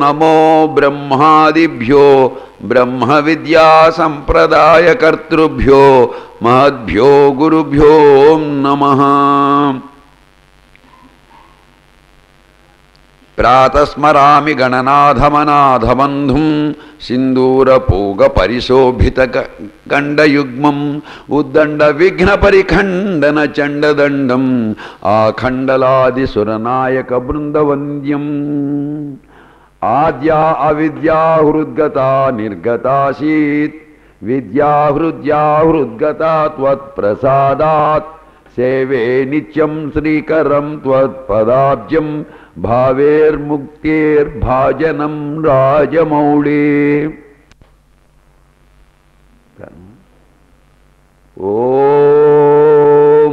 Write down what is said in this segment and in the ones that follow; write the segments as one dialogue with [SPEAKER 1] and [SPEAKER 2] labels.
[SPEAKER 1] నమో బ్రహ్మాదిభ్యో బ్రహ్మ విద్యా సంప్రదాయకర్తృభ్యో మహద్భ్యో గురుభ్యో నమ ప్రాతస్మరామి గణనాథమనాథబంధుం సింధూరపూగ పరిశోభిత గండయుగ్మం ఉద్దండ విఘ్న పరిఖండన చండదండం ఆఖండలాది సురనాయక బృందవంద్యం ఆద్యా అవిద్యా హృద్గతా నిర్గతాసీత్ విద్యా హృద్యా హృద్గతా త్వత్ప్రసాదాత్ సేవే నిత్యం శ్రీకరం త్వత్పదాబ్జం భావేర్ముక్తిర్భాజనం రాజమౌళే ఓం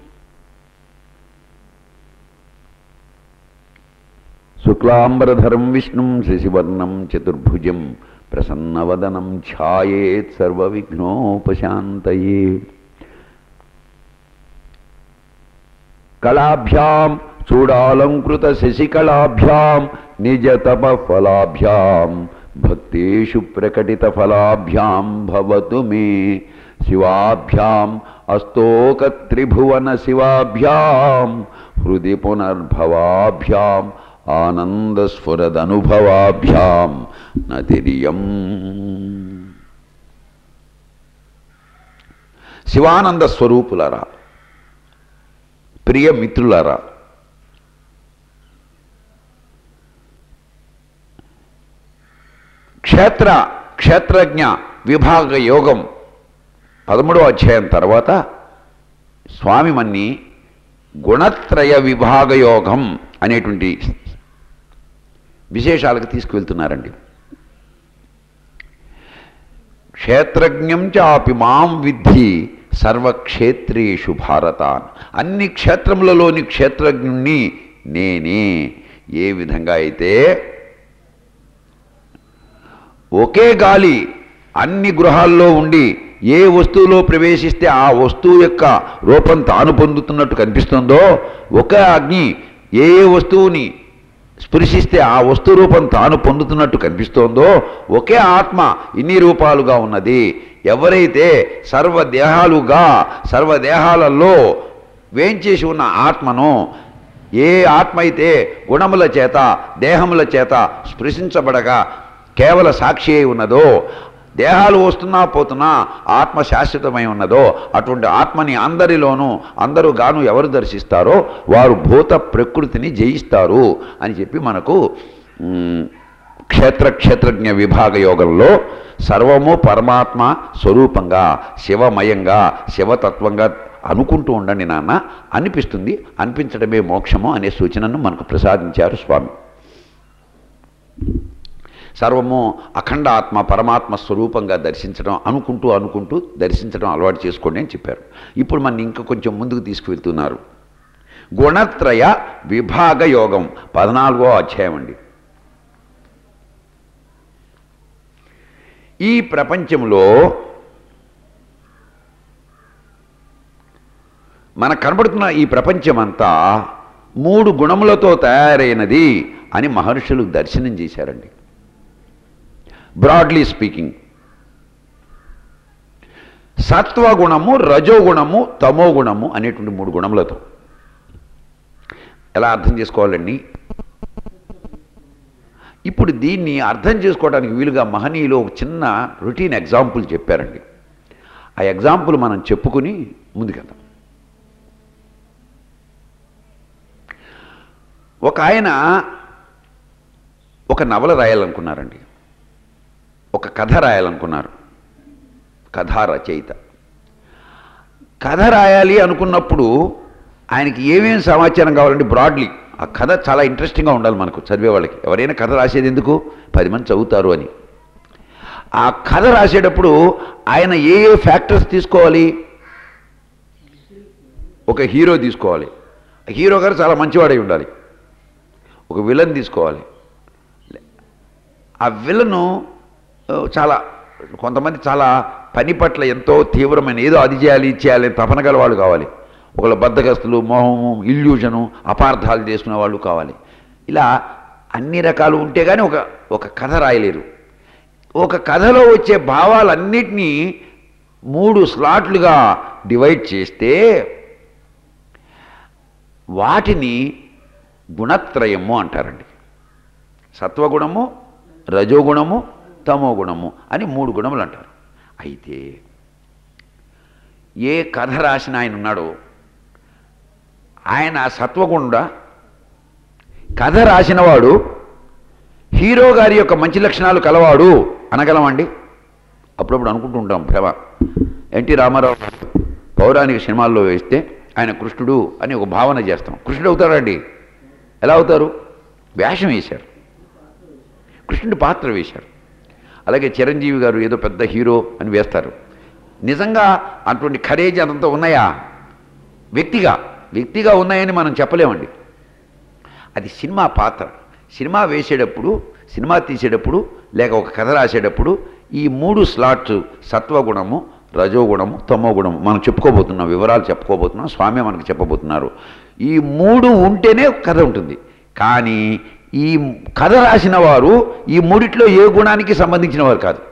[SPEAKER 1] శుక్లాంబరధరం విష్ణుం శశివర్ణం చతుర్భుజం ప్రసన్నవదనం ఛాయేత్ సర్వవిఘ్నోపశాంతయే కళాభ్యాం చూడాలంకృత శశికళాభ్యాం నిజతప ఫలాభ్యాం భక్తేషు ప్రకటిత ఫలాభ్యాం భవతు మే శివాభ్యాం అస్తోకత్రిభువన శివాభ్యాం హృది పునర్భవాభ్యాం ఆనందస్ఫురదనుభవాభ్యాం నతిరియం శివానంద స్వరూపులరా ప్రియ మిత్రులారా క్షేత్ర క్షేత్రజ్ఞ విభాగ యోగం పదమూడవ అధ్యాయం తర్వాత స్వామి మన్ని గుణత్రయ విభాగ యోగం అనేటువంటి విశేషాలకు తీసుకువెళ్తున్నారండి క్షేత్రజ్ఞం చాపి మాం విద్ధి సర్వక్షేత్రేషు భారతాన్ అన్ని క్షేత్రములలోని క్షేత్రజ్ఞుణ్ణి నేనే ఏ విధంగా అయితే ఒకే గాలి అన్ని గృహాల్లో ఉండి ఏ వస్తువులో ప్రవేశిస్తే ఆ వస్తువు యొక్క రూపం తాను పొందుతున్నట్టు కనిపిస్తుందో ఒకే అగ్ని ఏ ఏ వస్తువుని స్పృశిస్తే ఆ వస్తు రూపం తాను పొందుతున్నట్టు కనిపిస్తోందో ఒకే ఆత్మ ఇన్ని రూపాలుగా ఉన్నది ఎవరైతే సర్వదేహాలుగా సర్వదేహాలలో వేంచేసి ఉన్న ఆత్మను ఏ ఆత్మ అయితే గుణముల చేత దేహముల చేత స్పృశించబడగా కేవల సాక్షి అయి ఉన్నదో దేహాలు వస్తున్నా పోతున్నా ఆత్మ శాశ్వతమై ఉన్నదో అటువంటి ఆత్మని అందరిలోనూ అందరూ గాను ఎవరు దర్శిస్తారో వారు భూత ప్రకృతిని జయిస్తారు అని చెప్పి మనకు మ్, క్షేత్ర క్షేత్రజ్ఞ విభాగ యోగంలో సర్వము పరమాత్మ స్వరూపంగా శివమయంగా శివతత్వంగా అనుకుంటూ ఉండండి నాన్న అనిపిస్తుంది అనిపించడమే మోక్షము అనే సూచనను మనకు ప్రసాదించారు స్వామి సర్వము అఖండ ఆత్మ పరమాత్మ స్వరూపంగా దర్శించడం అనుకుంటూ అనుకుంటూ దర్శించడం అలవాటు చేసుకోండి అని చెప్పారు ఇప్పుడు మన ఇంకా కొంచెం ముందుకు తీసుకువెళ్తున్నారు గుణత్రయ విభాగ యోగం పద్నాలుగో అధ్యాయం అండి ఈ ప్రపంచంలో మనకు కనబడుతున్న ఈ ప్రపంచమంతా మూడు గుణములతో తయారైనది అని మహర్షులు దర్శనం చేశారండి బ్రాడ్లీ స్పీకింగ్ సత్వగుణము రజోగుణము తమోగుణము అనేటువంటి మూడు గుణములతో ఎలా అర్థం చేసుకోవాలండి ఇప్పుడు దీన్ని అర్థం చేసుకోవడానికి వీలుగా మహనీయులు ఒక చిన్న రొటీన్ ఎగ్జాంపుల్ చెప్పారండి ఆ ఎగ్జాంపుల్ మనం చెప్పుకుని ముందుకెళ్దాం ఒక ఆయన ఒక నవల రాయాలనుకున్నారండి ఒక కథ రాయాలనుకున్నారు కథా రచయిత కథ రాయాలి అనుకున్నప్పుడు ఆయనకి ఏమేమి సమాచారం కావాలంటే బ్రాడ్లీ ఆ కథ చాలా ఇంట్రెస్టింగ్గా ఉండాలి మనకు చదివే వాళ్ళకి ఎవరైనా కథ రాసేది ఎందుకు పది మంది చదువుతారు అని ఆ కథ రాసేటప్పుడు ఆయన ఏ ఏ ఫ్యాక్టర్స్ తీసుకోవాలి ఒక హీరో తీసుకోవాలి ఆ హీరో గారు చాలా మంచివాడై ఉండాలి ఒక విలన్ తీసుకోవాలి ఆ విలను ఆ, చాలా కొంతమంది చాలా పని పట్ల ఎంతో తీవ్రమైన ఏదో అది చేయాలి ఇది చేయాలి అని తపన గల వాళ్ళు కావాలి ఒకళ్ళు బద్దగస్తులు మోహము ఇల్యూజను అపార్థాలు చేసుకునే వాళ్ళు కావాలి ఇలా అన్ని రకాలు ఉంటే కానీ ఒక ఒక కథ రాయలేరు ఒక కథలో వచ్చే భావాలన్నిటినీ మూడు స్లాట్లుగా డివైడ్ చేస్తే వాటిని గుణత్రయము అంటారండి సత్వగుణము రజోగుణము తమో గుణము అని మూడు గుణములు అంటారు అయితే ఏ కథ రాసిన ఆయన ఉన్నాడో ఆయన సత్వగుండ కథ రాసినవాడు హీరో గారి యొక్క మంచి లక్షణాలు కలవాడు అనగలమండి అప్పుడప్పుడు అనుకుంటూ ఉంటాం భ్రమ ఎన్టీ రామారావు పౌరాణిక సినిమాల్లో వేస్తే ఆయన కృష్ణుడు అని ఒక భావన చేస్తాం కృష్ణుడు అవుతాడండి ఎలా అవుతారు వేషం వేశారు కృష్ణుడి పాత్ర వేశారు అలాగే చిరంజీవి గారు ఏదో పెద్ద హీరో అని వేస్తారు నిజంగా అటువంటి ఖరేజ్ అదంతా ఉన్నాయా వ్యక్తిగా వ్యక్తిగా ఉన్నాయని మనం చెప్పలేమండి అది సినిమా పాత్ర సినిమా వేసేటప్పుడు సినిమా తీసేటప్పుడు లేక ఒక కథ రాసేటప్పుడు ఈ మూడు స్లాట్స్ సత్వగుణము రజోగుణము తమో గుణము మనం చెప్పుకోబోతున్నాం వివరాలు చెప్పుకోబోతున్నాం స్వామి మనకు చెప్పబోతున్నారు ఈ మూడు ఉంటేనే కథ ఉంటుంది కానీ ఈ కథ రాసిన వారు ఈ మూడిట్లో ఏ గుణానికి సంబంధించిన వారు కాదు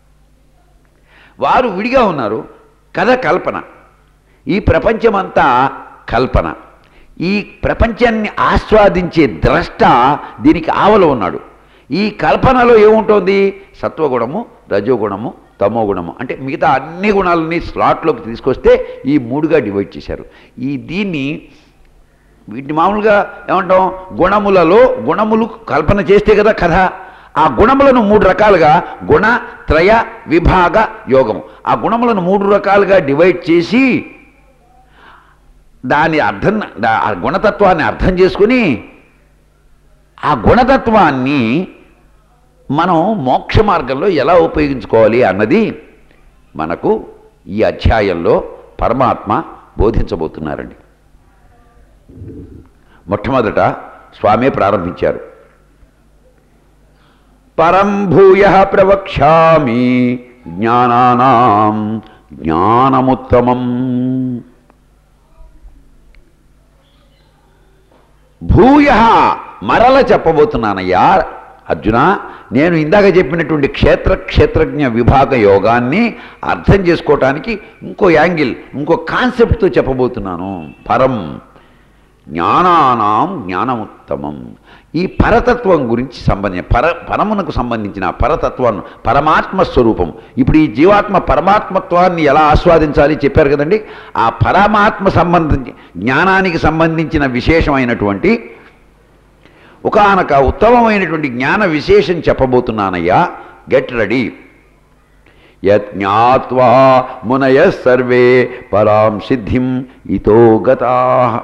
[SPEAKER 1] వారు విడిగా ఉన్నారు కథ కల్పన ఈ ప్రపంచమంతా కల్పన ఈ ప్రపంచాన్ని ఆస్వాదించే ద్రష్ట దీనికి ఆవల ఉన్నాడు ఈ కల్పనలో ఏముంటుంది సత్వగుణము రజోగుణము తమో గుణము అంటే మిగతా అన్ని గుణాలని స్లాట్లోకి తీసుకొస్తే ఈ మూడుగా డివైడ్ చేశారు ఈ దీన్ని వీటిని మామూలుగా ఏమంటాం గుణములలో గుణములు కల్పన చేస్తే కదా కథ ఆ గుణములను మూడు రకాలుగా గుణ త్రయ విభాగ యోగము ఆ గుణములను మూడు రకాలుగా డివైడ్ చేసి దాని అర్థం దా- ఆ గుణతత్వాన్ని అర్థం చేసుకుని ఆ గుణతత్వాన్ని మనం మోక్ష మార్గంలో ఎలా ఉపయోగించుకోవాలి అన్నది మనకు ఈ అధ్యాయంలో పరమాత్మ బోధించబోతున్నారండి మొట్టమొదట స్వామి ప్రారంభించారు పరం భూయ ప్రవక్ష్యామి జ్ఞానానాం జ్ఞానముత్తమం భూయ మరల చెప్పబోతున్నానయ్యా అర్జున నేను ఇందాక చెప్పినటువంటి క్షేత్ర క్షేత్రజ్ఞ విభాగ యోగాన్ని అర్థం చేసుకోవటానికి ఇంకో యాంగిల్ ఇంకో కాన్సెప్ట్తో చెప్పబోతున్నాను పరం జ్ఞానానాం జ్ఞానముత్తమం ఈ పరతత్వం గురించి సంబంధించిన పర పరమునకు సంబంధించిన పరతత్వం పరమాత్మ స్వరూపం ఇప్పుడు ఈ జీవాత్మ పరమాత్మత్వాన్ని ఎలా ఆస్వాదించాలి చెప్పారు కదండి ఆ పరమాత్మ సంబంధించి జ్ఞానానికి సంబంధించిన విశేషమైనటువంటి ఒకానొక ఉత్తమమైనటువంటి జ్ఞాన విశేషం చెప్పబోతున్నానయ్యా గెట్ రెడీ యజ్ఞాత్వా మునయ సర్వే పరాం సిద్ధిం ఇతో గతా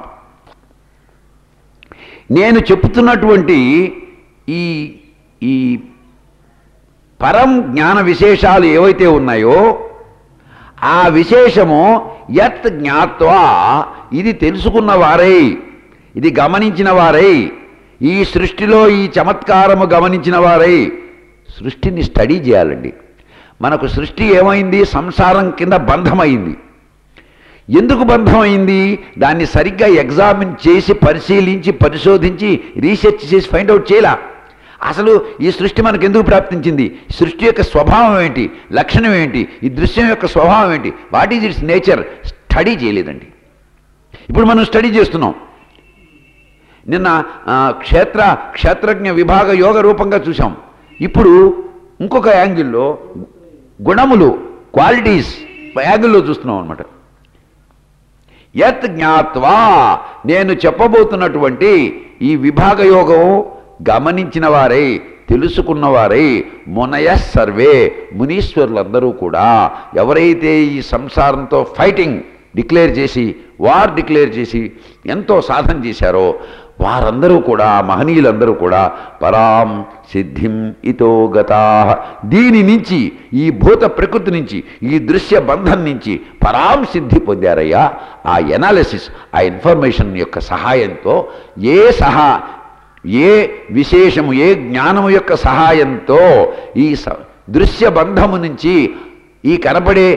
[SPEAKER 1] నేను చెప్తున్నటువంటి ఈ ఈ పరం జ్ఞాన విశేషాలు ఏవైతే ఉన్నాయో ఆ విశేషము యత్ జ్ఞాత్వా ఇది తెలుసుకున్న వారై ఇది గమనించిన వారై ఈ సృష్టిలో ఈ చమత్కారము గమనించిన వారై సృష్టిని స్టడీ చేయాలండి మనకు సృష్టి ఏమైంది సంసారం కింద బంధమైంది ఎందుకు బంధమైంది దాన్ని సరిగ్గా ఎగ్జామిన్ చేసి పరిశీలించి పరిశోధించి రీసెర్చ్ చేసి ఫైండ్ అవుట్ చేయాల అసలు ఈ సృష్టి మనకు ఎందుకు ప్రాప్తించింది సృష్టి యొక్క స్వభావం ఏంటి లక్షణం ఏంటి ఈ దృశ్యం యొక్క స్వభావం ఏంటి what is its nature study చేయలేదండి ఇప్పుడు మనం స్టడీ చేస్తున్నాం నిన్న ఆ, క్షేత్ర క్షేత్రజ్ఞ విభాగ యోగ రూపంగా చూసాం ఇప్పుడు ఇంకొక యాంగిల్లో గుణములు క్వాలిటీస్ యాంగిల్లో చూస్తున్నాం అనమాట యత్ జ్ఞాత్వా నేను చెప్పబోతున్నటువంటి ఈ విభాగ యోగం గమనించిన వారై తెలుసుకున్నవారై మునయ సర్వే మునీశ్వరులందరూ కూడా ఎవరైతే ఈ సంసారంతో ఫైటింగ్ డిక్లేర్ చేసి వార్ డిక్లేర్ చేసి ఎంతో సాధన చేశారో వారందరూ కూడా మహనీయులందరూ కూడా పరాం సిద్ధిం ఇతో గతా దీని నుంచి ఈ భూత ప్రకృతి నుంచి ఈ దృశ్య బంధం నుంచి పరాం సిద్ధి పొందారయ్యా ఆ ఎనాలిసిస్ ఆ ఇన్ఫర్మేషన్ యొక్క సహాయంతో ఏ సహా ఏ విశేషము ఏ జ్ఞానము యొక్క సహాయంతో ఈ స- దృశ్య బంధము నుంచి ఈ కనబడే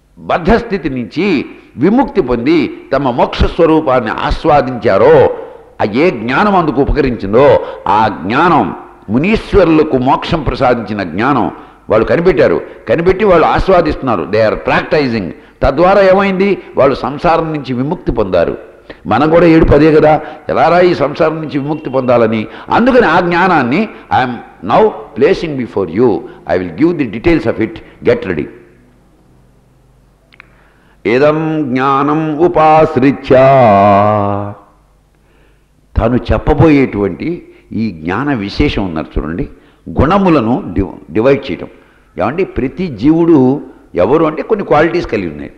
[SPEAKER 1] బద్ధస్థితి నుంచి విముక్తి పొంది తమ మోక్ష స్వరూపాన్ని ఆస్వాదించారో ఆ ఏ జ్ఞానం అందుకు ఉపకరించిందో ఆ జ్ఞానం మునీశ్వరులకు మోక్షం ప్రసాదించిన జ్ఞానం వాళ్ళు కనిపెట్టారు కనిపెట్టి వాళ్ళు ఆస్వాదిస్తున్నారు దే ఆర్ ప్రాక్టైజింగ్ తద్వారా ఏమైంది వాళ్ళు సంసారం నుంచి విముక్తి పొందారు మనం కూడా ఏడు పదే కదా ఎలారా ఈ సంసారం నుంచి విముక్తి పొందాలని అందుకని ఆ జ్ఞానాన్ని I'm now placing before you I will give the details of it get ready ఇదం జ్ఞానం ఉపాశ్రిత్య తాను చెప్పబోయేటువంటి ఈ జ్ఞాన విశేషం ఉన్నారు చూడండి గుణములను డివ డివైడ్ చేయటం ఏమంటే ప్రతి జీవుడు ఎవరు అంటే కొన్ని క్వాలిటీస్ కలిగి ఉన్నాయి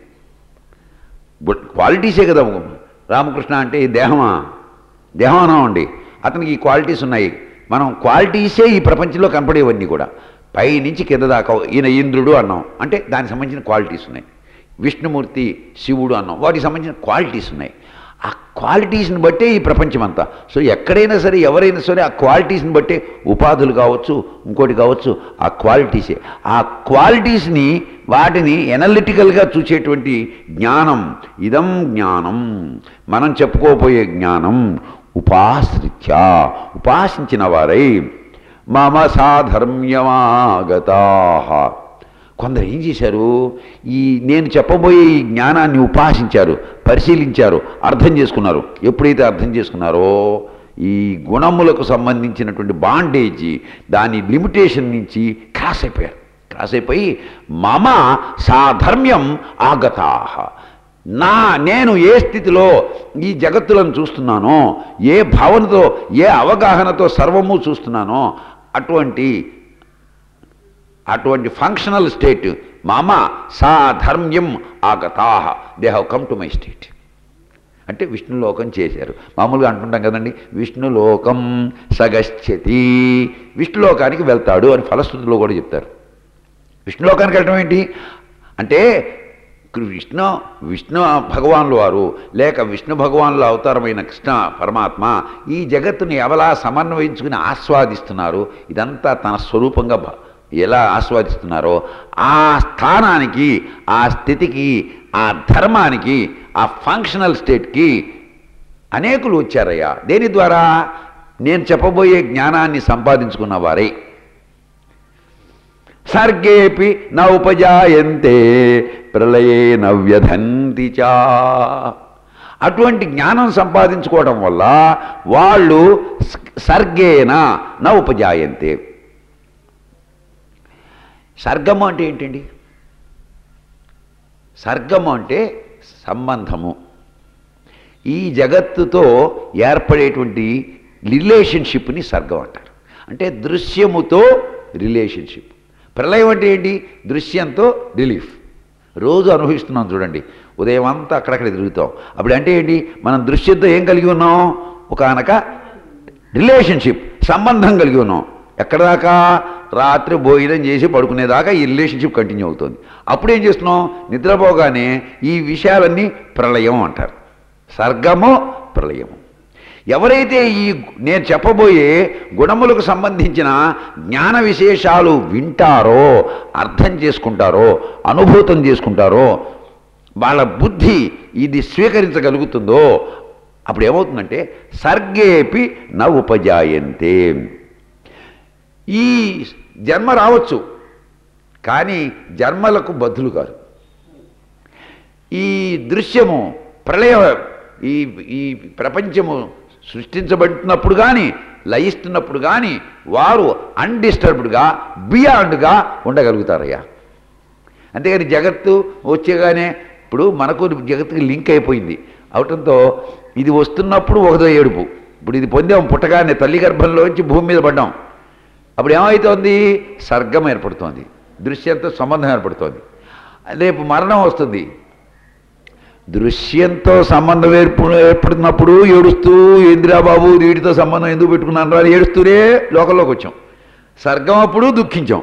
[SPEAKER 1] గు- క్వాలిటీసే కదా రామకృష్ణ అంటే ఈ దేహమా దేహం అన్నామండి అతనికి ఈ క్వాలిటీస్ ఉన్నాయి మనం క్వాలిటీసే ఈ ప్రపంచంలో కనపడేవన్నీ కూడా పై నుంచి కింద దాకా ఈయన ఇంద్రుడు అన్నాం అంటే దానికి సంబంధించిన క్వాలిటీస్ ఉన్నాయి విష్ణుమూర్తి శివుడు అన్నాం వాటికి సంబంధించిన క్వాలిటీస్ ఉన్నాయి ఆ క్వాలిటీస్ని బట్టే ఈ ప్రపంచం అంతా సో ఎక్కడైనా సరే ఎవరైనా సరే ఆ క్వాలిటీస్ని బట్టే ఉపాధులు కావచ్చు ఇంకోటి కావచ్చు ఆ క్వాలిటీసే ఆ క్వాలిటీస్ని వాటిని ఎనలిటికల్గా చూసేటువంటి జ్ఞానం ఇదం జ్ఞానం మనం చెప్పుకోబోయే జ్ఞానం ఉపాశ్రిత్య ఉపాసించిన వారై మమ సాధర్మ్యమాగతా కొందరు ఏం చేశారు ఈ నేను చెప్పబోయే ఈ జ్ఞానాన్ని ఉపాసించారు పరిశీలించారు అర్థం చేసుకున్నారు ఎప్పుడైతే అర్థం చేసుకున్నారో ఈ గుణములకు సంబంధించినటువంటి బాండేజీ దాని లిమిటేషన్ నుంచి క్రాస్ అయిపోయారు క్రాస్ అయిపోయి మమ సాధర్మ్యం ఆగతాహ నా నేను ఏ స్థితిలో ఈ జగత్తులను చూస్తున్నానో ఏ భావనతో ఏ అవగాహనతో సర్వము చూస్తున్నానో అటువంటి అటువంటి ఫంక్షనల్ స్టేట్ మామ సాధర్మ్యం ఆగతాహ they have come to my state అంటే విష్ణులోకం చేశారు మామూలుగా అంటుంటాం కదండి విష్ణులోకం సగచ్చతి విష్ణులోకానికి వెళ్తాడు అని ఫలశ్రుతిలో కూడా చెప్తారు విష్ణులోకానికి వెళ్ళటం ఏంటి అంటే విష్ణు విష్ణు భగవాన్లు వారు లేక విష్ణు భగవానుల అవతారమైన కృష్ణ పరమాత్మ ఈ జగత్తుని ఎవలా సమన్వయించుకుని ఆస్వాదిస్తున్నారు ఇదంతా తన స్వరూపంగా భ- ఎలా ఆస్వాదిస్తున్నారో ఆ స్థానానికి ఆ స్థితికి ఆ ధర్మానికి ఆ ఫంక్షనల్ స్టేట్కి అనేకులు వచ్చారయ్యా దేని ద్వారా నేను చెప్పబోయే జ్ఞానాన్ని సంపాదించుకున్న వారే సర్గేపి న ఉపజాయంతే ప్రళయే నవ్యధంతి చా అటువంటి జ్ఞానం సంపాదించుకోవడం వల్ల వాళ్ళు స్- సర్గేన న ఉపజాయంతే సర్గము అంటే ఏంటండి సర్గము అంటే సంబంధము ఈ జగత్తుతో ఏర్పడేటువంటి రిలేషన్షిప్ని సర్గం అంటారు అంటే దృశ్యముతో రిలేషన్షిప్ ప్రళయం అంటే ఏంటి దృశ్యంతో రిలీఫ్ రోజు అనుభవిస్తున్నాం చూడండి ఉదయం అంతా అక్కడక్కడ తిరుగుతాం అప్పుడు అంటే ఏంటి మనం దృశ్యంతో ఏం కలిగి ఉన్నాం ఒక అనక రిలేషన్షిప్ సంబంధం కలిగి ఉన్నాం ఎక్కడ దాకా రాత్రి భోజనం చేసి పడుకునేదాకా ఈ రిలేషన్షిప్ కంటిన్యూ అవుతుంది అప్పుడు ఏం చేస్తున్నాం నిద్రపోగానే ఈ విషయాలన్నీ ప్రళయం అంటారు సర్గము ప్రళయము ఎవరైతే ఈ నేను చెప్పబోయే గుణములకు సంబంధించిన జ్ఞాన విశేషాలు వింటారో అర్థం చేసుకుంటారో అనుభూతం చేసుకుంటారో వాళ్ళ బుద్ధి ఇది స్వీకరించగలుగుతుందో అప్పుడు ఏమవుతుందంటే సర్గేపి న ఉపజాయంతే ఈ జన్మ రావచ్చు కానీ జన్మలకు బదులు కాదు ఈ దృశ్యము ప్రళయ ఈ ఈ ప్రపంచము సృష్టించబడుతున్నప్పుడు కానీ లయిస్తున్నప్పుడు కానీ వారు అన్డిస్టర్బ్డ్గా బియాండ్గా ఉండగలుగుతారయ్యా అంతేగాని జగత్తు వచ్చేగానే ఇప్పుడు మనకు జగత్తుకి లింక్ అయిపోయింది అవటంతో ఇది వస్తున్నప్పుడు ఒకదో ఏడుపు ఇప్పుడు ఇది పొందాం పుట్టగానే తల్లి గర్భంలోంచి భూమి మీద పడ్డాం అప్పుడు ఏమవుతోంది సర్గం ఏర్పడుతోంది దృశ్యంతో సంబంధం ఏర్పడుతోంది రేపు మరణం వస్తుంది దృశ్యంతో సంబంధం ఏర్ప ఏర్పడుతున్నప్పుడు ఏడుస్తూ ఏందిరా బాబు వీటితో సంబంధం ఎందుకు పెట్టుకున్నాను రా అని ఏడుస్తూనే లోకంలోకి వచ్చాం సర్గం అప్పుడు దుఃఖించాం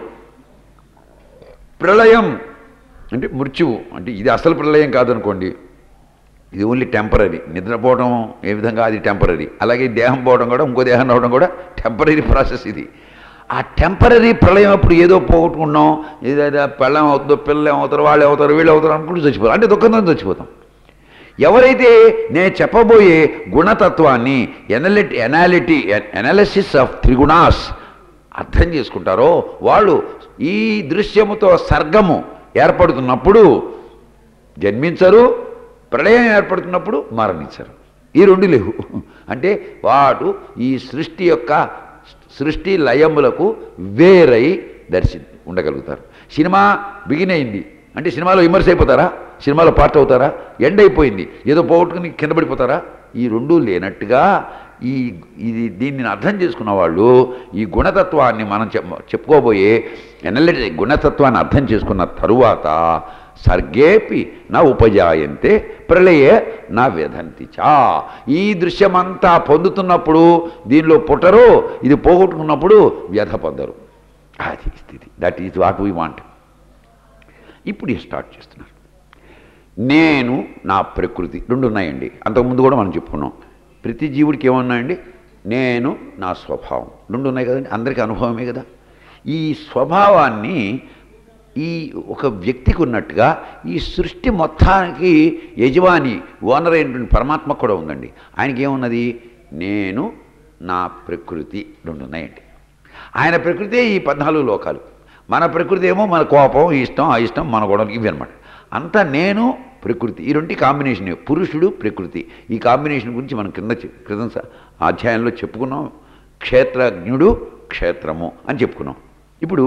[SPEAKER 1] ప్రళయం అంటే మృత్యువు అంటే ఇది అసలు ప్రళయం కాదనుకోండి ఇది ఓన్లీ టెంపరీ నిద్రపోవడం ఏ విధంగా అది టెంపరీ అలాగే దేహం పోవడం కూడా ఇంకో దేహం రావడం కూడా టెంపరీ ప్రాసెస్ ఇది ఆ టెంపరీ ప్రళయం అప్పుడు ఏదో పోగొట్టుకున్నాం ఏదైతే పెళ్ళం అవుతుందో పిల్లలు ఏమవుతారు వాళ్ళు అవుతారు వీళ్ళు అవుతారు అనుకుంటూ చచ్చిపోతాం అంటే దుఃఖంతో చచ్చిపోతాం ఎవరైతే నేను చెప్పబోయే గుణతత్వాన్ని ఎనలిటి ఎనాలిటీ ఎనాలిసిస్ ఆఫ్ త్రిగుణాస్ అర్థం చేసుకుంటారో వాళ్ళు ఈ దృశ్యముతో సర్గము ఏర్పడుతున్నప్పుడు జన్మించరు ప్రళయం ఏర్పడుతున్నప్పుడు మరణించరు ఈ రెండు లేవు అంటే వాడు ఈ సృష్టి యొక్క సృష్టి లయములకు వేరై దర్శి ఉండగలుగుతారు సినిమా బిగిన్ అయింది అంటే సినిమాలో విమర్శ అయిపోతారా సినిమాలో పార్ట్ అవుతారా ఎండ్ అయిపోయింది ఏదో పోగొట్టుకుని కింద పడిపోతారా ఈ రెండూ లేనట్టుగా ఈ ఇది దీన్ని అర్థం చేసుకున్న వాళ్ళు ఈ గుణతత్వాన్ని మనం చెప్ చెప్పుకోబోయే ఎనలిటి గుణతత్వాన్ని అర్థం చేసుకున్న తరువాత సర్గేపి నా ఉపజాయంతే ప్రళయే నా వ్యధంతి చా ఈ దృశ్యమంతా పొందుతున్నప్పుడు దీనిలో పుట్టరు ఇది పోగొట్టుకున్నప్పుడు వ్యధ పొందరు అది స్థితి that is what we want ఇప్పుడు ఇది స్టార్ట్ చేస్తున్నారు నేను నా ప్రకృతి రెండు ఉన్నాయండి అంతకుముందు కూడా మనం చెప్పుకున్నాం ప్రతి జీవుడికి ఏమన్నాయండి నేను నా స్వభావం రెండు ఉన్నాయి కదండి అందరికీ అనుభవమే కదా ఈ స్వభావాన్ని ఈ ఒక వ్యక్తికి ఉన్నట్టుగా ఈ సృష్టి మొత్తానికి యజమాని ఓనర్ అయినటువంటి పరమాత్మ కూడా ఉందండి ఆయనకి ఏమున్నది నేను నా ప్రకృతి రెండు ఉన్నాయండి ఆయన ప్రకృతే ఈ పద్నాలుగు లోకాలు మన ప్రకృతి ఏమో మన కోపం ఇష్టం ఆ ఇష్టం మన గొడవలు ఇవి అనమాట అంతా నేను ప్రకృతి ఈ రెండు కాంబినేషన్ పురుషుడు ప్రకృతి ఈ కాంబినేషన్ గురించి మనం కింద చె- క్రితం స- అధ్యాయంలో చెప్పుకున్నాం క్షేత్రజ్ఞుడు క్షేత్రము అని చెప్పుకున్నాం ఇప్పుడు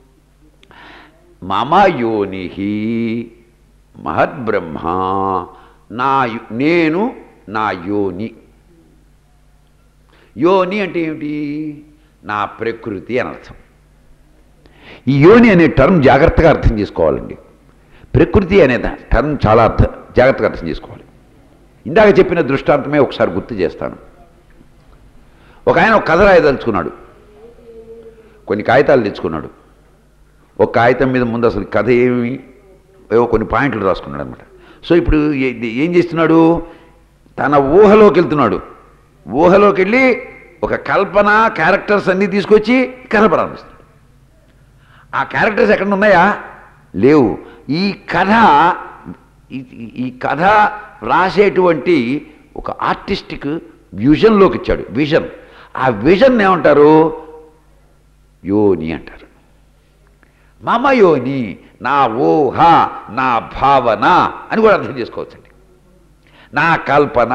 [SPEAKER 1] మమ యోని మహద్బ్రహ్మ నా యు- నేను నా యోని యోని అంటే ఏమిటి నా ప్రకృతి అని అర్థం ఈ యోని అనే టర్మ్ జాగ్రత్తగా అర్థం చేసుకోవాలండి ప్రకృతి అనే దా- టర్మ్ చాలా అర్థ జాగ్రత్తగా అర్థం చేసుకోవాలి ఇందాక చెప్పిన దృష్టాంతమే ఒకసారి గుర్తు చేస్తాను ఒక ఆయన ఒక కథ రాయదలుచుకున్నాడు కొన్ని కాగితాలు తెచ్చుకున్నాడు ఒక కాగితం మీద ముందు అసలు కథ ఏమి ఏవో కొన్ని పాయింట్లు రాసుకున్నాడు అనమాట సో ఇప్పుడు ఏ- ఏం చేస్తున్నాడు తన ఊహలోకి వెళ్తున్నాడు ఊహలోకి వెళ్ళి ఒక కల్పన క్యారెక్టర్స్ అన్నీ తీసుకొచ్చి కథ ప్రారంభిస్తున్నాడు ఆ క్యారెక్టర్స్ ఎక్కడ ఉన్నాయా లేవు ఈ కథ ఈ- ఈ కథ రాసేటువంటి ఒక ఆర్టిస్టిక్ విజన్లోకి ఇచ్చాడు విజన్ ఆ విజన్ ఏమంటారు యోని అంటారు మమ యోని నా ఊహ నా భావన అని కూడా అర్థం చేసుకోవచ్చండి నా కల్పన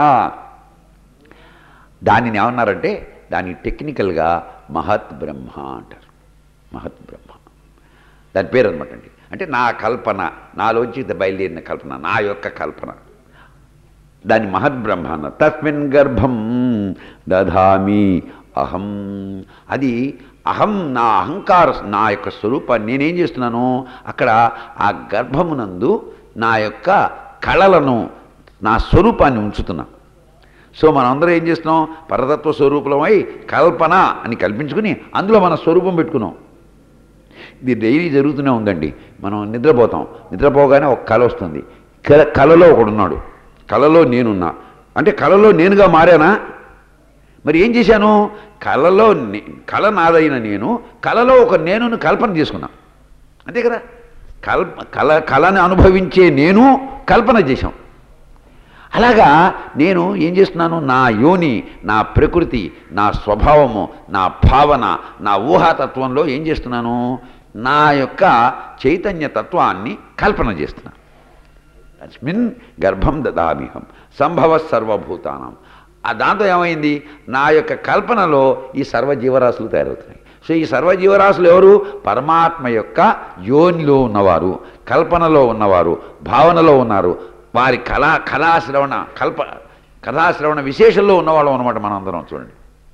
[SPEAKER 1] దానిని ఏమన్నారంటే దాన్ని టెక్నికల్గా మహత్ బ్రహ్మ అంటారు మహత్ బ్రహ్మ దాని పేరు అనమాట అండి అంటే నా కల్పన నాలోంచి బయలుదేరిన కల్పన నా యొక్క కల్పన దాని మహద్బ్రహ్మ అన్న తస్మిన్ గర్భం దధామి అహం అది అహం నా అహంకార నా యొక్క స్వరూపాన్ని నేనేం చేస్తున్నాను అక్కడ ఆ గర్భమునందు నా యొక్క కళలను నా స్వరూపాన్ని ఉంచుతున్నా సో మనం అందరం ఏం చేస్తున్నాం పరతత్వ స్వరూపమై కల్పన అని కల్పించుకుని అందులో మన స్వరూపం పెట్టుకున్నాం ఇది డైలీ జరుగుతూనే ఉందండి మనం నిద్రపోతాం నిద్రపోగానే ఒక కళ వస్తుంది కల కళలో ఒకడున్నాడు కళలో నేనున్నా అంటే కళలో నేనుగా మారానా మరి ఏం చేశాను కళలో నే- కళ నాదైన నేను కళలో ఒక నేనును కల్పన చేసుకున్నా అంతే కదా కల్ప కళ కళని అనుభవించే నేను కల్పన చేశాం అలాగా నేను ఏం చేస్తున్నాను నా యోని నా ప్రకృతి నా స్వభావము నా భావన నా ఊహాతత్వంలో ఏం చేస్తున్నాను నా యొక్క చైతన్య తత్వాన్ని కల్పన చేస్తున్నాను తస్మిన్ గర్భం దదామిహం సంభవ సర్వభూతానం ఆ దాంతో ఏమైంది నా యొక్క కల్పనలో ఈ సర్వజీవరాశులు తయారవుతున్నాయి సో ఈ సర్వజీవరాశులు ఎవరు పరమాత్మ యొక్క యోనిలో ఉన్నవారు కల్పనలో ఉన్నవారు భావనలో ఉన్నారు వారి కళా కళాశ్రవణ కల్ప కథాశ్రవణ విశేషంలో ఉన్నవాళ్ళం అనమాట మనం అందరం చూడండి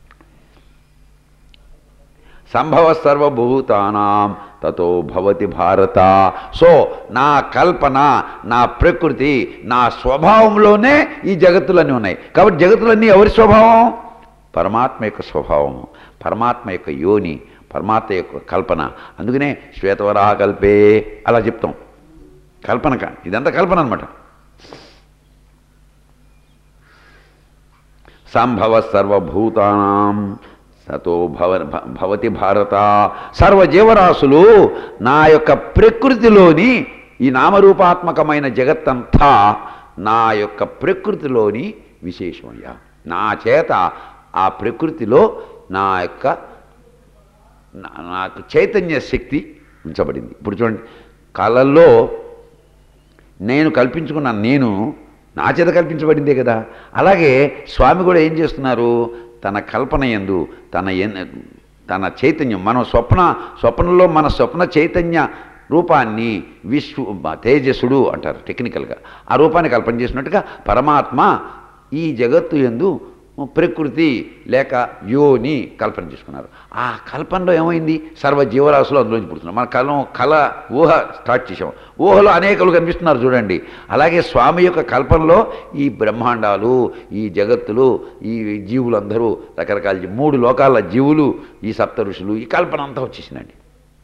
[SPEAKER 1] సంభవ సర్వభూతానాం తతో భవతి భారత సో నా కల్పన నా ప్రకృతి నా స్వభావంలోనే ఈ జగత్తులన్నీ ఉన్నాయి కాబట్టి జగత్తులన్నీ ఎవరి స్వభావం పరమాత్మ యొక్క స్వభావము పరమాత్మ యొక్క యోని పరమాత్మ యొక్క కల్పన అందుకనే శ్వేతవరాహ కల్పే అలా చెప్తాం కల్పనక ఇదంతా కల్పన అనమాట సంభవ సర్వభూతానాం సతో భవ భ- భవతి భారత సర్వజీవరాశులు నా యొక్క ప్రకృతిలోని ఈ నామరూపాత్మకమైన జగత్తంతా నా యొక్క ప్రకృతిలోని విశేషమయ్యా నా చేత ఆ ప్రకృతిలో నా యొక్క నా- నాకు చైతన్య శక్తి ఉంచబడింది ఇప్పుడు చూడండి కళల్లో నేను కల్పించుకున్న నేను నా చేత కల్పించబడిందే కదా అలాగే స్వామి కూడా ఏం చేస్తున్నారు తన కల్పన ఎందు తన ఎన్ తన చైతన్యం మనం స్వప్న స్వప్నంలో మన స్వప్న చైతన్య రూపాన్ని విశ్వ తేజస్సుడు అంటారు టెక్నికల్గా ఆ రూపాన్ని కల్పన చేసినట్టుగా పరమాత్మ ఈ జగత్తు ఎందు ప్రకృతి లేక యోని కల్పన చేసుకున్నారు ఆ కల్పనలో ఏమైంది సర్వ జీవరాశులు అందులోంచి పుడుతున్నారు మన కలం కళ ఊహ స్టార్ట్ చేసాం ఊహలో అనేకలు కనిపిస్తున్నారు చూడండి అలాగే స్వామి యొక్క కల్పనలో ఈ బ్రహ్మాండాలు ఈ జగత్తులు ఈ జీవులందరూ రకరకాల జీ- మూడు లోకాల జీవులు ఈ సప్త ఋషులు ఈ కల్పన అంతా వచ్చేసిందండి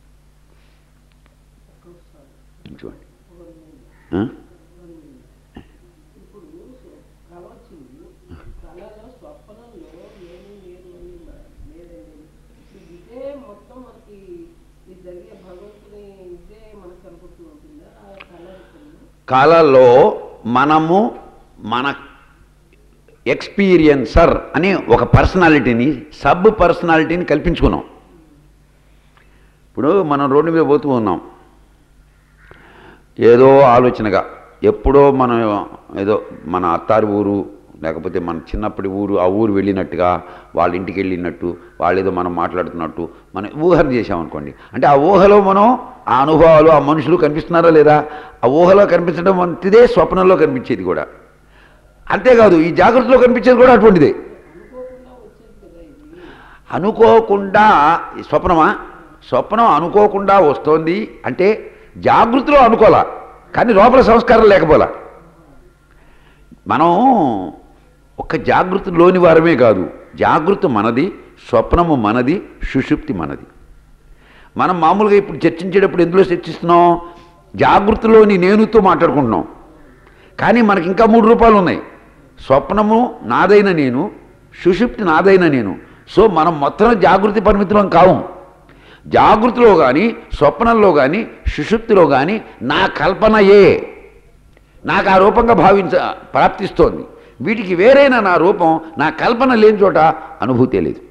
[SPEAKER 1] చూడండి ఆ?
[SPEAKER 2] ఇప్పుడు కళ వచ్చింది కళలో స్వప్నంలో నేను నేను అని మా- లేదండి ఇప్పుడు ఇదే మొత్తం మనకి ఇది జరిగే భగవంతుని ఇదే మనకు కనపడుతూ ఉంటుందా ఆ కళ రూపంలో
[SPEAKER 1] కళలో మనము మన ఎక్స్పీరియన్సర్ అని ఒక పర్సనాలిటీని సబ్ పర్సనాలిటీని కల్పించుకున్నాం ఇప్పుడు మనం రోడ్డు మీద పోతూ ఉన్నాం ఏదో ఆలోచనగా ఎప్పుడో మనం ఏదో మన అత్తారి ఊరు లేకపోతే మన చిన్నప్పటి ఊరు ఆ ఊరు వెళ్ళినట్టుగా వాళ్ళ ఇంటికి వెళ్ళినట్టు వాళ్ళు ఏదో మనం మాట్లాడుతున్నట్టు మనం ఊహన చేసామనుకోండి అంటే ఆ ఊహలో మనం ఆ అనుభవాలు ఆ మనుషులు కనిపిస్తున్నారా లేదా ఆ ఊహలో కనిపించడం వంటిదే స్వప్నంలో కనిపించేది కూడా అంతేకాదు ఈ జాగ్రత్తలో కనిపించేది కూడా అటువంటిదే
[SPEAKER 2] అనుకోకుండా వచ్చేది కదా ఇది
[SPEAKER 1] అనుకోకుండా ఈ స్వప్నమా స్వప్నం అనుకోకుండా వస్తోంది అంటే జాగృతిలో అనుకోలా కానీ లోపల సంస్కారం లేకపోలా మనం ఒక జాగృతిలోని వారమే కాదు జాగృతి మనది స్వప్నము మనది సుషుప్తి మనది మనం మామూలుగా ఇప్పుడు చర్చించేటప్పుడు ఎందులో చర్చిస్తున్నాం జాగృతిలోని నేనుతో మాట్లాడుకుంటున్నాం కానీ మనకి ఇంకా మూడు రూపాయలు ఉన్నాయి స్వప్నము నాదైన నేను సుషుప్తి నాదైన నేను సో మనం మొత్తం జాగృతి పరిమితులం కావు జాగృతిలో కానీ స్వప్నంలో కానీ సుషుప్తిలో కానీ నా కల్పనయే నాకు ఆ రూపంగా భావించ ప్రాప్తిస్తోంది వీటికి వేరైన నా రూపం నా కల్పన లేని చోట అనుభూతే లేదు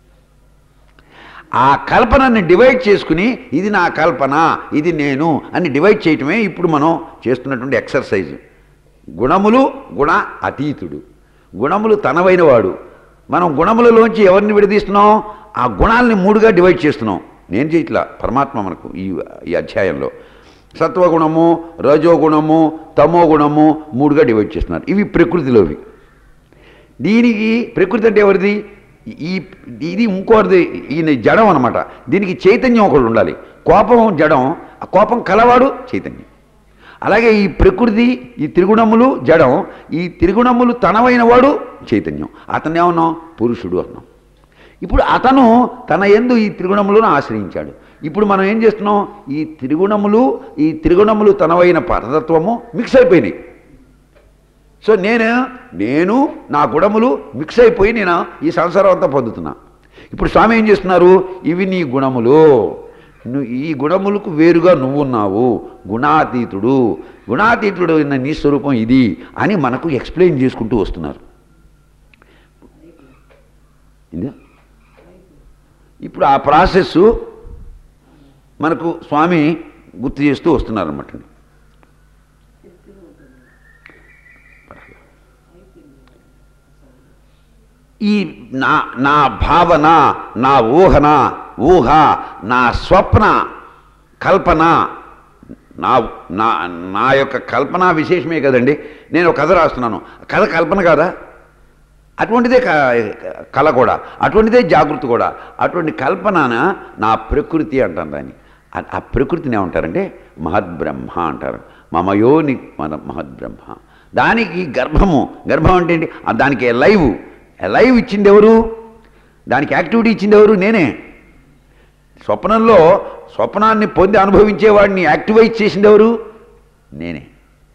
[SPEAKER 1] ఆ కల్పనని డివైడ్ చేసుకుని ఇది నా కల్పన ఇది నేను అని డివైడ్ చేయటమే ఇప్పుడు మనం చేస్తున్నటువంటి ఎక్సర్సైజ్ గుణములు గుణ అతీతుడు గుణములు తనవైన వాడు మనం గుణములలోంచి ఎవరిని విడదీస్తున్నాం ఆ గుణాలని మూడుగా డివైడ్ చేస్తున్నాం నేను చేయట్లా పరమాత్మ మనకు ఈ ఈ అధ్యాయంలో సత్వగుణము రజోగుణము తమో గుణము మూడుగా డివైడ్ చేస్తున్నారు ఇవి ప్రకృతిలోవి దీనికి ప్రకృతి అంటే ఎవరిది ఈ ఇది ఇంకోటిది ఈయన జడం అనమాట దీనికి చైతన్యం ఒకడు ఉండాలి కోపం జడం ఆ కోపం కలవాడు చైతన్యం అలాగే ఈ ప్రకృతి ఈ త్రిగుణములు జడం ఈ త్రిగుణములు తనవైన వాడు చైతన్యం అతన్ని ఏమన్నాం పురుషుడు అన్నాం ఇప్పుడు అతను తన ఎందు ఈ త్రిగుణములను ఆశ్రయించాడు ఇప్పుడు మనం ఏం చేస్తున్నాం ఈ త్రిగుణములు ఈ త్రిగుణములు తనవైన పరతత్వము మిక్స్ అయిపోయినాయి సో నేను నేను నా గుణములు మిక్స్ అయిపోయి నేను ఈ సంసారం అంతా పొందుతున్నా ఇప్పుడు స్వామి ఏం చేస్తున్నారు ఇవి నీ గుణములు నువ్వు ఈ గుణములకు వేరుగా నువ్వున్నావు గుణాతీతుడు గుణాతీతుడు అయిన నీ స్వరూపం ఇది అని మనకు ఎక్స్ప్లెయిన్ చేసుకుంటూ వస్తున్నారు ఇందా? ఇప్పుడు ఆ ప్రాసెస్ మనకు స్వామి గుర్తు చేస్తూ వస్తున్నారు అనమాట ఈ నా నా భావన నా ఊహన ఊహ నా స్వప్న కల్పన నా నా నా యొక్క కల్పన విశేషమే కదండి నేను ఒక కథ రాస్తున్నాను కథ కల్పన కాదా అటువంటిదే క- కళ కూడా అటువంటిదే జాగృతి కూడా అటువంటి కల్పన నా ప్రకృతి అంటాను దాన్ని ఆ- ఆ ప్రకృతిని ఏమంటారంటే మహద్బ్రహ్మ అంటారు మమయోని మన మహద్బ్రహ్మ దానికి గర్భము గర్భం అంటే ఏంటి ఆ దానికి లైవ్ లైవ్ ఇచ్చింది ఎవరు దానికి యాక్టివిటీ ఇచ్చింది ఎవరు నేనే స్వప్నంలో స్వప్నాన్ని పొంది అనుభవించేవాడిని యాక్టివైజ్ చేసింది ఎవరు నేనే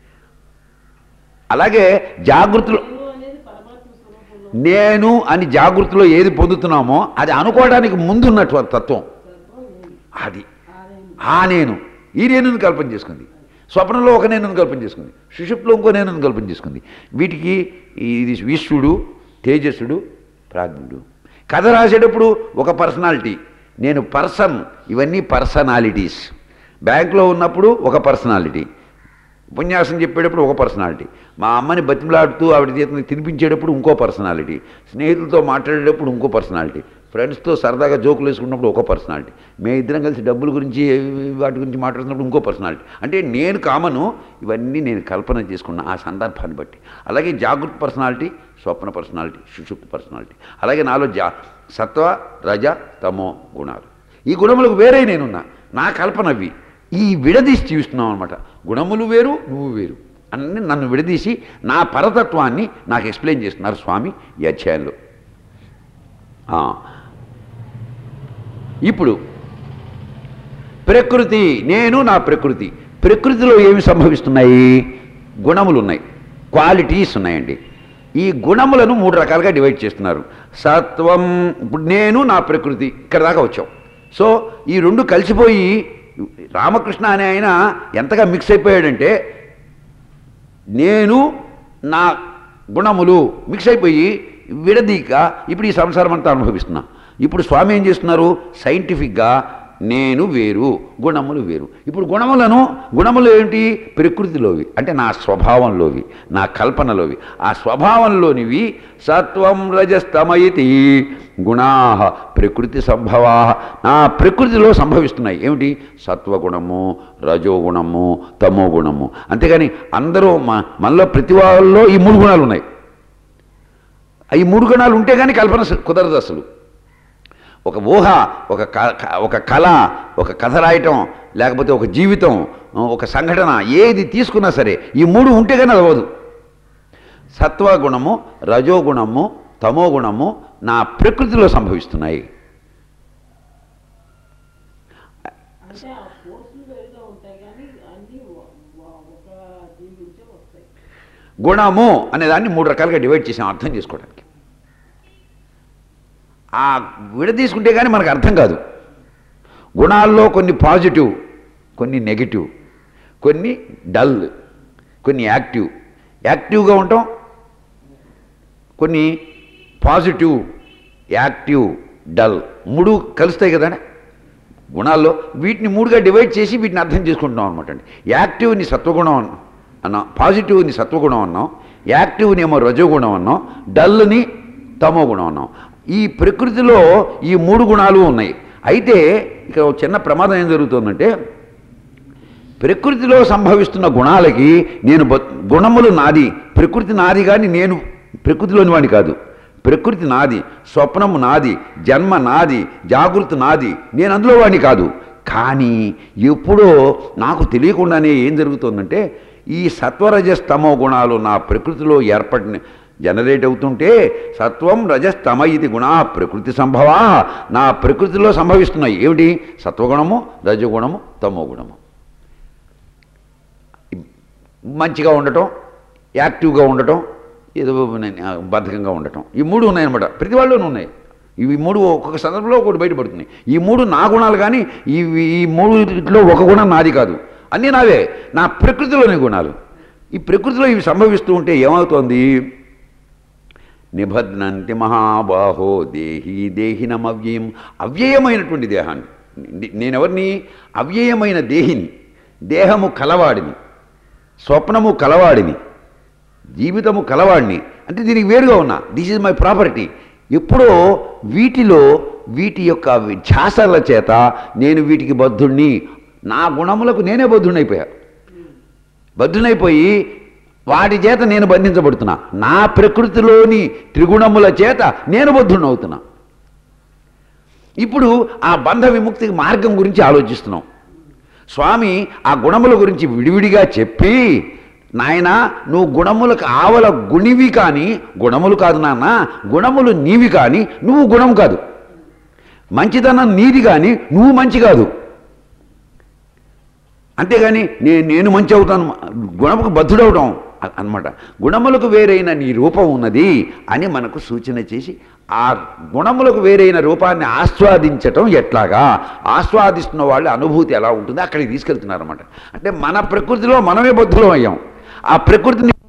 [SPEAKER 1] అలాగే జాగృతిలో
[SPEAKER 2] నేను అనేది పరమాత్మ స్వరూపంలో
[SPEAKER 1] నేను అని జాగృతిలో ఏది పొందుతున్నామో అది అనుకోవడానికి ముందున్నటువంటి తత్వం
[SPEAKER 2] సర్వం నేను
[SPEAKER 1] అది
[SPEAKER 2] ఆ నేను
[SPEAKER 1] ఆ నేను ఈ నేనుని కల్పన చేసుకుంది స్వప్నంలో ఒక నేను కల్పన చేసుకుంది సుషుప్తిలో ఇంకో నేను కల్పన చేసుకుంది వీటికి ఇది విశ్వడు తేజస్సుడు ప్రాజ్ఞుడు కథ రాసేటప్పుడు ఒక పర్సనాలిటీ నేను పర్సన్ ఇవన్నీ పర్సనాలిటీస్ బ్యాంకులో ఉన్నప్పుడు ఒక పర్సనాలిటీ ఉపన్యాసం చెప్పేటప్పుడు ఒక పర్సనాలిటీ మా అమ్మని బతిమలాడుతూ ఆవిడ చేతిని తినిపించేటప్పుడు ఇంకో పర్సనాలిటీ స్నేహితులతో మాట్లాడేటప్పుడు ఇంకో పర్సనాలిటీ ఫ్రెండ్స్తో సరదాగా జోకులు వేసుకున్నప్పుడు ఒక పర్సనాలిటీ మే ఇద్దరం కలిసి డబ్బుల గురించి వాటి గురించి మాట్లాడుతున్నప్పుడు ఇంకో పర్సనాలిటీ అంటే నేను కామను ఇవన్నీ నేను కల్పన చేసుకున్న ఆ సందర్భాన్ని బట్టి అలాగే జాగృత పర్సనాలిటీ స్వప్న పర్సనాలిటీ సుషుప్త పర్సనాలిటీ అలాగే నాలో జా సత్వ రజ తమో గుణాలు ఈ గుణములకు వేరే నేనున్నా నా కల్పన అవి ఈ విడదీసి చూస్తున్నాం అనమాట గుణములు వేరు నువ్వు వేరు అన్ని నన్ను విడదీసి నా పరతత్వాన్ని నాకు ఎక్స్ప్లెయిన్ చేస్తున్నారు స్వామి ఈ అధ్యాయంలో ఆ. ఇప్పుడు ప్రకృతి నేను నా ప్రకృతి ప్రకృతిలో ఏమి సంభవిస్తున్నాయి గుణములు ఉన్నాయి క్వాలిటీస్ ఉన్నాయండి ఈ గుణములను మూడు రకాలుగా డివైడ్ చేస్తున్నారు సత్వం ఇప్పుడు నేను నా ప్రకృతి ఇక్కడ దాకా వచ్చాం సో ఈ రెండు కలిసిపోయి రామకృష్ణ అనే ఆయన ఎంతగా మిక్స్ అయిపోయాడంటే నేను నా గుణములు మిక్స్ అయిపోయి విడదీక ఇప్పుడు ఈ సంసారం అంతా అనుభవిస్తున్నా ఇప్పుడు స్వామి ఏం చేస్తున్నారు సైంటిఫిక్గా నేను వేరు గుణములు వేరు ఇప్పుడు గుణములను గుణములు ఏంటి ప్రకృతిలోవి అంటే నా స్వభావంలోవి నా కల్పనలోవి ఆ స్వభావంలోనివి సత్వం రజస్తమయితి గుణా ప్రకృతి సంభవా నా ప్రకృతిలో సంభవిస్తున్నాయి ఏమిటి సత్వగుణము రజోగుణము తమో గుణము అంతేగాని అందరూ మ మనలో ప్రతి వాళ్ళలో ఈ మూడు గుణాలు ఉన్నాయి ఈ మూడు గుణాలు ఉంటే కానీ కల్పన స- కుదరదు అసలు ఒక ఊహ ఒక క- క- ఒక కళ ఒక కథ రాయటం లేకపోతే ఒక జీవితం ఒక సంఘటన ఏది తీసుకున్నా సరే ఈ మూడు ఉంటే కానీ అది అవ్వదు సత్వగుణము రజోగుణము తమో గుణము నా ప్రకృతిలో సంభవిస్తున్నాయి
[SPEAKER 2] అంటే ఆ ఫోర్సులు వేరుగా ఉంటాయి కానీ అన్ని వ- వ- ఒక దీని నుంచే వస్తాయి
[SPEAKER 1] గుణము అనే దాన్ని మూడు రకాలుగా డివైడ్ చేసాం అర్థం చేసుకోవడానికి ఆ విడదీసుకుంటే కానీ మనకు అర్థం కాదు గుణాల్లో కొన్ని పాజిటివ్ కొన్ని నెగిటివ్ కొన్ని డల్ కొన్ని యాక్టివ్ యాక్టివ్గా ఉంటాం కొన్ని పాజిటివ్ యాక్టివ్ డల్ మూడు కలుస్తాయి కదా గుణాల్లో వీటిని మూడుగా డివైడ్ చేసి వీటిని అర్థం చేసుకుంటున్నాం అనమాట అండి యాక్టివ్ని సత్వగుణం అన్న- అన్నాం పాజిటివ్ని సత్వగుణం అన్నాం యాక్టివ్ని ఏమో రజోగుణం అన్నాం డల్ని తమో గుణం అన్నాం ఈ ప్రకృతిలో ఈ మూడు గుణాలు ఉన్నాయి అయితే ఇక్కడ ఒక చిన్న ప్రమాదం ఏం జరుగుతుందంటే ప్రకృతిలో సంభవిస్తున్న గుణాలకి నేను బ- గుణములు నాది ప్రకృతి నాది కానీ నేను ప్రకృతిలోని వాడిని కాదు ప్రకృతి నాది స్వప్నము నాది జన్మ నాది జాగృతి నాది నేను అందులో వాడిని కాదు కానీ ఎప్పుడో నాకు తెలియకుండానే ఏం జరుగుతుందంటే ఈ సత్వరజస్తమో గుణాలు నా ప్రకృతిలో ఏర్పడిన జనరేట్ అవుతుంటే సత్వం రజస్తమ ఇది గుణ ప్రకృతి సంభవా నా ప్రకృతిలో సంభవిస్తున్నాయి ఏమిటి సత్వగుణము రజగుణము తమో గుణము మంచిగా ఉండటం యాక్టివ్గా ఉండటం ఏదో బద్ధకంగా ఉండటం ఈ మూడు ఉన్నాయన్నమాట ప్రతి వాళ్ళలోనూ ఉన్నాయి ఇవి మూడు ఒక్కొక్క సందర్భంలో ఒకటి బయటపడుతున్నాయి ఈ మూడు నా గుణాలు కానీ ఈ ఈ మూడులో ఒక గుణం నాది కాదు అన్నీ నావే నా ప్రకృతిలోని గుణాలు ఈ ప్రకృతిలో ఇవి సంభవిస్తూ ఉంటే ఏమవుతోంది నిబధ్నంతి మహాబాహో దేహి దేహినమవ్యయం అవ్యయమైనటువంటి దేహాన్ని నే- నేనెవరిని అవ్యయమైన దేహిని దేహము కలవాడిని స్వప్నము కలవాడిని జీవితము కలవాడిని అంటే దీనికి వేరుగా ఉన్నా దిస్ ఇస్ మై ప్రాపర్టీ ఎప్పుడో వీటిలో వీటి యొక్క ధ్యాసల చేత నేను వీటికి బద్ధుణ్ణి నా గుణములకు నేనే బద్ధుణ్ణైపోయా బద్ధునైపోయి వాటి చేత నేను బంధించబడుతున్నా నా ప్రకృతిలోని త్రిగుణముల చేత నేను బద్ధుణ్ణవుతున్నా ఇప్పుడు ఆ బంధ విముక్తికి మార్గం గురించి ఆలోచిస్తున్నాం స్వామి ఆ గుణముల గురించి విడివిడిగా చెప్పి నాయన నువ్వు గుణములకు ఆవల గుణివి కానీ గుణములు కాదు నాన్న గుణములు నీవి కానీ నువ్వు గుణం కాదు మంచితనం నీది కానీ నువ్వు మంచి కాదు అంతేగాని నేను నేను మంచి అవుతాను గుణముకు బద్ధుడవటం అన్నమాట గుణములకు వేరైన నీ రూపం ఉన్నది అని మనకు సూచన చేసి ఆ గుణములకు వేరైన రూపాన్ని ఆస్వాదించటం ఎట్లాగా ఆస్వాదిస్తున్న వాళ్ళ అనుభూతి ఎలా ఉంటుంది అక్కడికి తీసుకెళ్తున్నారు అనమాట అంటే మన ప్రకృతిలో మనమే బద్ధులం అయ్యాం ఆ ప్రకృతిని